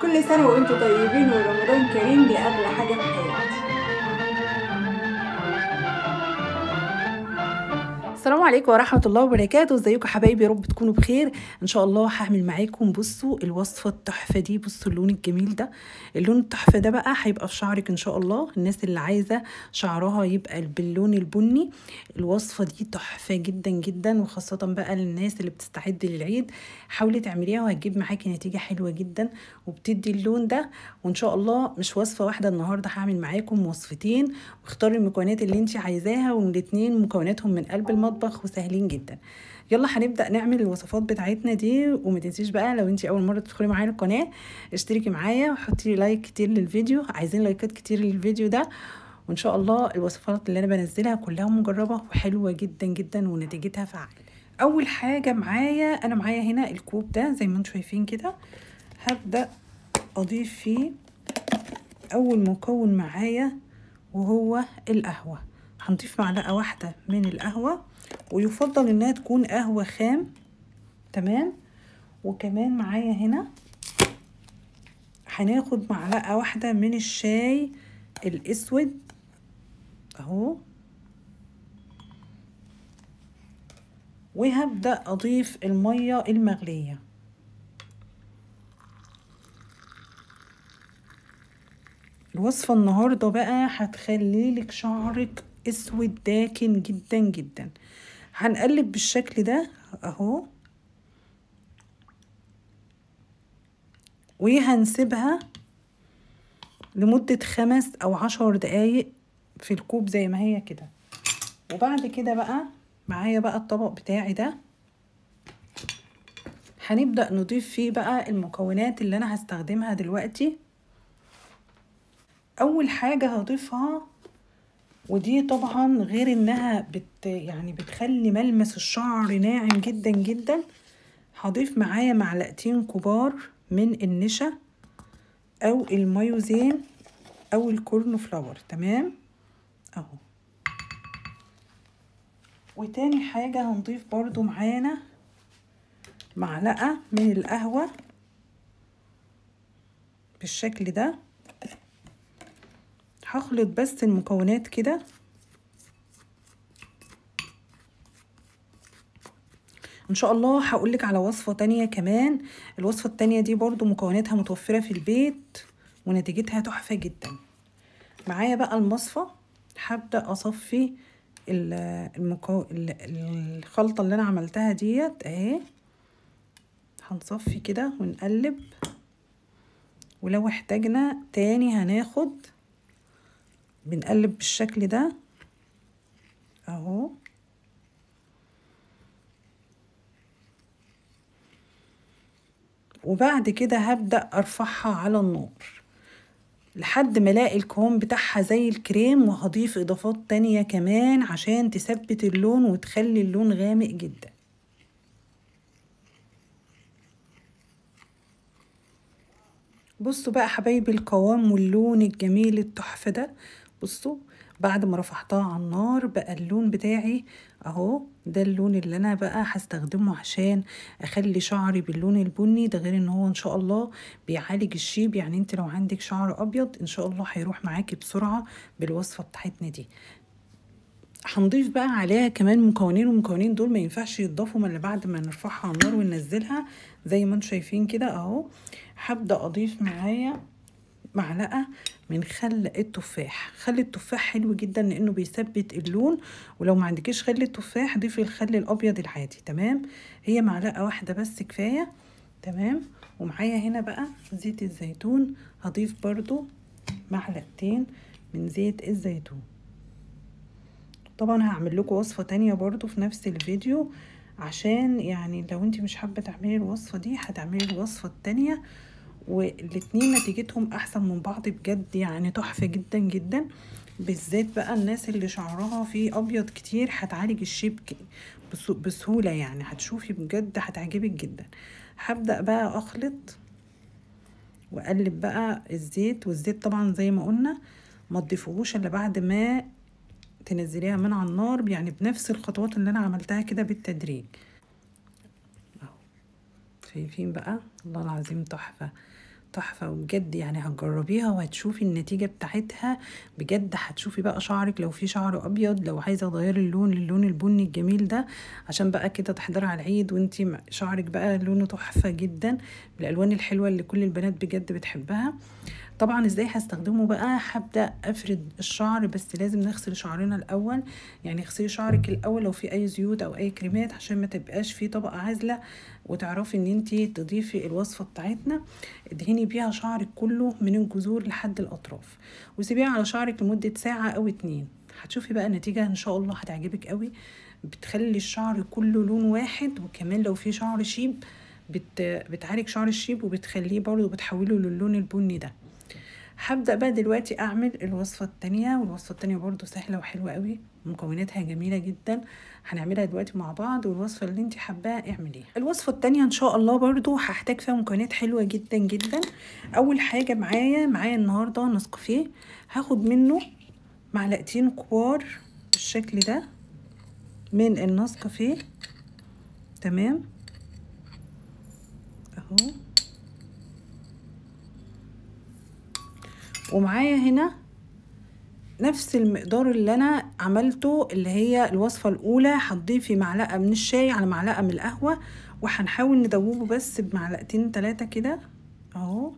كل سنة وانتم طيبين ورمضان كريم دي أغلى حاجة في حياتي السلام عليكم ورحمة الله وبركاته ازيكم حبايبي يا رب تكونوا بخير ان شاء الله هعمل معاكم بصوا الوصفة التحفة دي بصوا اللون الجميل ده اللون التحفة ده بقى هيبقى في شعرك ان شاء الله الناس اللي عايزة شعرها يبقى باللون البني الوصفة دي تحفة جدا جدا وخاصة بقى للناس اللي بتستعد للعيد حاولي تعمليها وهتجيب معاكي نتيجة حلوة جدا وبتدي اللون ده وان شاء الله مش وصفة واحدة النهاردة هعمل معاكم وصفتين واختاري المكونات اللي انت عايزاها والاتنين مكوناتهم من قلب المطبخ وسهلين جدا يلا هنبدا نعمل الوصفات بتاعتنا دي وما تنسيش بقى لو انت اول مره تدخلي معايا القناه اشتركي معايا وحطي لي لايك كتير للفيديو عايزين لايكات كتير للفيديو ده وان شاء الله الوصفات اللي انا بنزلها كلها مجربه وحلوه جدا جدا ونتيجتها فعال اول حاجه معايا انا معايا هنا الكوب ده زي ما انتم شايفين كده هبدا اضيف فيه اول مكون معايا وهو القهوه هنضيف معلقه واحده من القهوه ويفضل انها تكون قهوه خام تمام وكمان معايا هنا هناخد معلقه واحده من الشاي الاسود اهو وهبدا اضيف الميه المغليه الوصفه النهارده بقى هتخلي لك شعرك اسود داكن جدا جدا هنقلب بالشكل ده اهو وهنسيبها لمدة خمس او عشر دقايق في الكوب زي ما هي كده وبعد كده بقى معايا بقى الطبق بتاعي ده هنبدأ نضيف فيه بقى المكونات اللي انا هستخدمها دلوقتي اول حاجة هضيفها ودي طبعا غير انها بت يعني بتخلي ملمس الشعر ناعم جدا جدا هضيف معايا معلقتين كبار من النشا او المايوزين او الكورن فلاور تمام اهو وتاني حاجة هنضيف برضو معانا معلقة من القهوة بالشكل ده هخلط بس المكونات كده ان شاء الله هقولك على وصفة تانية كمان الوصفة التانية دي برضو مكوناتها متوفرة في البيت ونتيجتها تحفة جدا معايا بقى المصفى هبدأ اصفي المكو... الخلطة اللي انا عملتها ديت اهي هنصفي كده ونقلب ولو احتاجنا تاني هناخد بنقلب بالشكل ده اهو وبعد كده هبدأ ارفعها على النار لحد ما الاقي القوام بتاعها زي الكريم وهضيف اضافات تانية كمان عشان تثبت اللون وتخلي اللون غامق جدا بصوا بقى حبايبي القوام واللون الجميل التحفة ده بصوا بعد ما رفعتها على النار بقى اللون بتاعي اهو ده اللون اللي انا بقى هستخدمه عشان اخلي شعري باللون البني ده غير ان هو ان شاء الله بيعالج الشيب يعني انت لو عندك شعر ابيض ان شاء الله هيروح معاكي بسرعة بالوصفة بتاعتنا دي هنضيف بقى عليها كمان مكونين والمكونين دول ما ينفعش يتضافوا من اللي بعد ما نرفعها على النار وننزلها زي ما انتم شايفين كده اهو هبدا اضيف معايا معلقه من خل التفاح خل التفاح حلو جدا لانه بيثبت اللون ولو ما عندكيش خل التفاح ضيفي الخل الابيض العادي تمام هي معلقه واحده بس كفايه تمام ومعايا هنا بقى زيت الزيتون هضيف برضو معلقتين من زيت الزيتون طبعا هعمل لكم وصفه تانية برضو في نفس الفيديو عشان يعني لو انت مش حابه تعملي الوصفه دي هتعملي الوصفه التانية والاتنين نتيجتهم احسن من بعض بجد يعني تحفه جدا جدا بالذات بقى الناس اللي شعرها فيه ابيض كتير هتعالج الشيب بسهوله يعني هتشوفي بجد هتعجبك جدا هبدا بقى اخلط واقلب بقى الزيت والزيت طبعا زي ما قلنا ما تضيفوهوش الا بعد ما تنزليها من على النار يعني بنفس الخطوات اللي انا عملتها كده بالتدريج اهو شايفين بقى الله العظيم تحفة تحفة وبجد يعني هتجربيها وهتشوفي النتيجة بتاعتها بجد هتشوفي بقى شعرك لو في شعر ابيض لو عايزة تغيري اللون للون البني الجميل ده عشان بقى كده تحضري على العيد وانتي شعرك بقى لونه تحفة جدا بالالوان الحلوة اللي كل البنات بجد بتحبها طبعا ازاي هستخدمه بقى هبدا افرد الشعر بس لازم نغسل شعرنا الاول يعني اغسلي شعرك الاول لو في اي زيوت او اي كريمات عشان ما تبقاش في طبقه عازله وتعرفي ان انتي تضيفي الوصفه بتاعتنا ادهني بيها شعرك كله من الجذور لحد الاطراف وسيبيها على شعرك لمده ساعه او اتنين هتشوفي بقى النتيجه ان شاء الله هتعجبك قوي بتخلي الشعر كله لون واحد وكمان لو في شعر شيب بت... بتعالج شعر الشيب وبتخليه برضه بتحوله للون البني ده هبدأ بقى دلوقتي أعمل الوصفة التانية والوصفة التانية برضو سهلة وحلوة قوي مكوناتها جميلة جدا هنعملها دلوقتي مع بعض والوصفة اللي انت حباها اعمليها الوصفة التانية ان شاء الله برضو هحتاج فيها مكونات حلوة جدا جدا اول حاجة معايا معايا النهاردة نسكافيه هاخد منه معلقتين كبار بالشكل ده من النسكافيه تمام اهو ومعايا هنا نفس المقدار اللي انا عملته اللي هي الوصفة الاولى هتضيفي معلقة من الشاي على معلقة من القهوة وهنحاول ندوبه بس بمعلقتين تلاتة كده اهو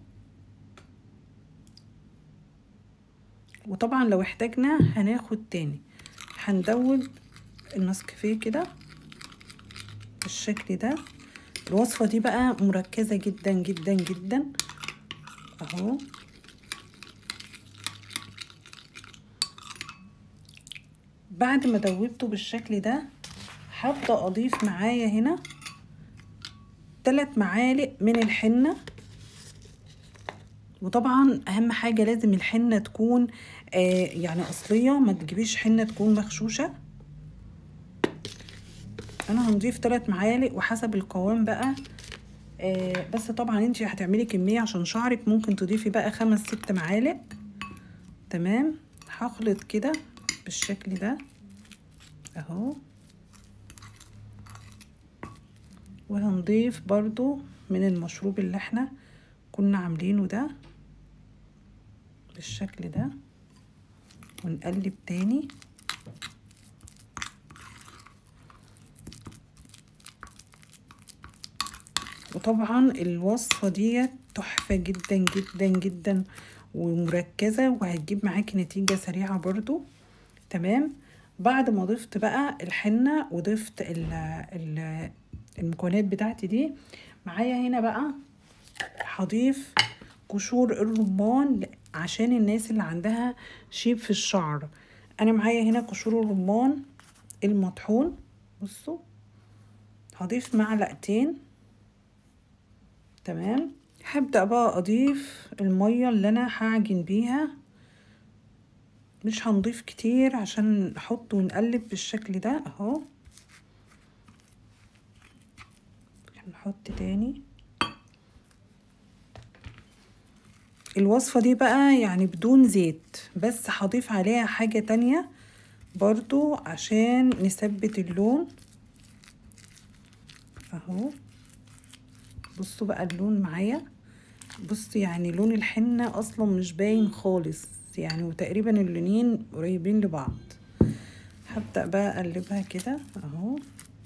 وطبعا لو احتاجنا هناخد تاني هندوب النسكافيه كده بالشكل ده الوصفة دي بقى مركزة جدا جدا جدا اهو بعد ما دوبته بالشكل ده هبدأ أضيف معايا هنا تلات معالق من الحنة وطبعا أهم حاجة لازم الحنة تكون آه يعني أصلية ما تجيبيش حنة تكون مغشوشة أنا هنضيف تلات معالق وحسب القوام بقى آه بس طبعا انتي هتعملي كمية عشان شعرك ممكن تضيفي بقى خمس ست معالق تمام هخلط كده بالشكل ده اهو وهنضيف برضو من المشروب اللي احنا كنا عاملينه ده بالشكل ده ونقلب تاني وطبعا الوصفة دي تحفة جدا جدا جدا ومركزة وهتجيب معاكي نتيجة سريعة برضو تمام بعد ما ضفت بقى الحنة وضفت ال ال المكونات بتاعتي دي معايا هنا بقى هضيف قشور الرمان عشان الناس اللي عندها شيب في الشعر انا معايا هنا قشور الرمان المطحون بصوا هضيف معلقتين تمام هبدأ بقى اضيف المية اللي انا هعجن بيها مش هنضيف كتير عشان نحط ونقلب بالشكل ده اهو نحط تاني الوصفة دي بقى يعني بدون زيت بس هضيف عليها حاجة تانية برضو عشان نثبت اللون اهو بصوا بقى اللون معايا بص يعني لون الحنة اصلا مش باين خالص يعني وتقريبا اللونين قريبين لبعض هبدأ بقى اقلبها كده اهو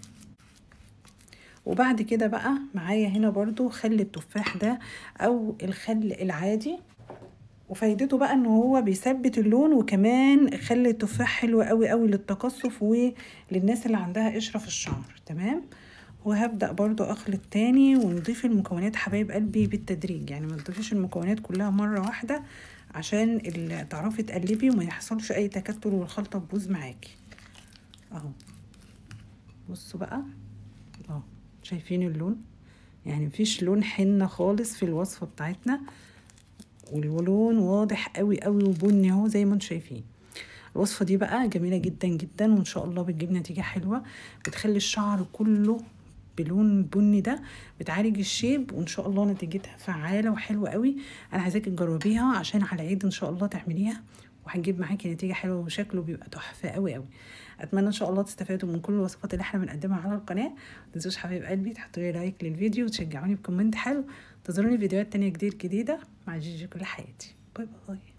وبعد كده بقى معايا هنا برضو خل التفاح ده او الخل العادي وفايدته بقى ان هو بيثبت اللون وكمان خل التفاح حلو قوي قوي للتقصف وللناس اللي عندها قشره في الشعر تمام وهبدا برضو اخلط تاني ونضيف المكونات حبايب قلبي بالتدريج يعني ما تضيفيش المكونات كلها مره واحده عشان تعرفي تقلبي وما يحصلش اي تكتل والخلطه تبوظ معاكي اهو بصوا بقى اهو شايفين اللون يعني مفيش لون حنه خالص في الوصفه بتاعتنا واللون واضح قوي قوي وبني اهو زي ما انتم شايفين الوصفه دي بقى جميله جدا جدا وان شاء الله بتجيب نتيجه حلوه بتخلي الشعر كله بلون بني ده بتعالج الشيب وان شاء الله نتيجتها فعاله وحلوه قوي انا عايزاكي تجربيها عشان على العيد ان شاء الله تعمليها وهتجيب معاكي نتيجه حلوه وشكله بيبقى تحفه قوي قوي اتمنى ان شاء الله تستفادوا من كل الوصفات اللي احنا بنقدمها على القناه متنسوش حبايب قلبي تحطوا لي لايك للفيديو وتشجعوني بكومنت حلو انتظروني فيديوهات تانية كتير جديدة مع جيجي كل حياتي باي باي